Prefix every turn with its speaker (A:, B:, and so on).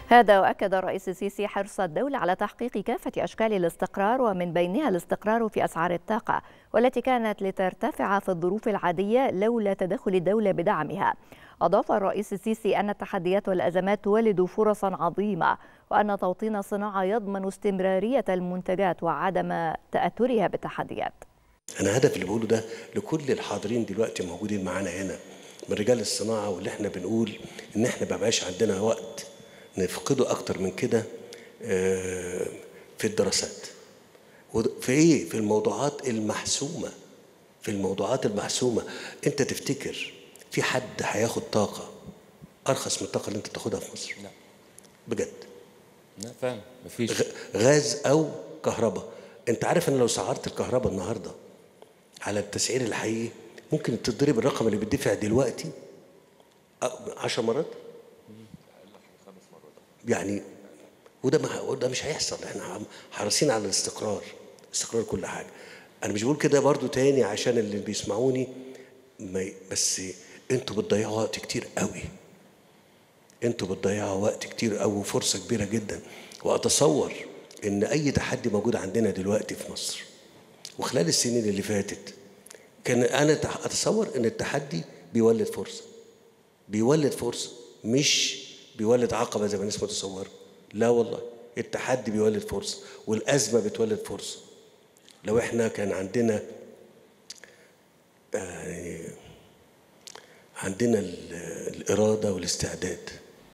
A: هذا وأكد الرئيس السيسي حرص الدولة على تحقيق كافة أشكال الاستقرار ومن بينها الاستقرار في أسعار الطاقة والتي كانت لترتفع في الظروف العادية لولا تدخل الدولة بدعمها أضاف الرئيس السيسي أن التحديات والأزمات تولد فرصا عظيمة وأن توطين الصناعة يضمن استمرارية المنتجات وعدم تأثرها بالتحديات
B: أنا هدف اللي بقوله ده لكل الحاضرين دلوقتي موجودين معانا هنا من رجال الصناعة واللي احنا بنقول إن احنا ما بقاش عندنا وقت نفقده أكتر من كده في الدراسات في إيه؟ في الموضوعات المحسومة في الموضوعات المحسومة أنت تفتكر في حد هياخد طاقة أرخص من الطاقة اللي أنت بتاخدها في مصر؟
C: لا
B: بجد
C: لا فعلا مفيش
B: غاز أو كهرباء أنت عارف أن لو سعرت الكهرباء النهاردة على التسعير الحقيقي ممكن تضرب الرقم اللي بيدفع دلوقتي عشر مرات يعني وده ما وده مش هيحصل احنا حريصين على الاستقرار استقرار كل حاجه انا مش بقول كده برضو تاني عشان اللي بيسمعوني ما بس انتوا بتضيعوا وقت كتير قوي انتوا بتضيعوا وقت كتير قوي وفرصه كبيره جدا واتصور ان اي تحدي موجود عندنا دلوقتي في مصر وخلال السنين اللي فاتت كان انا اتصور ان التحدي بيولد فرصه بيولد فرصه مش بيولد عقبه زي ما الناس متصوره لا والله التحدي بيولد فرصه والازمه بتولد فرصه لو احنا كان عندنا يعني عندنا الاراده والاستعداد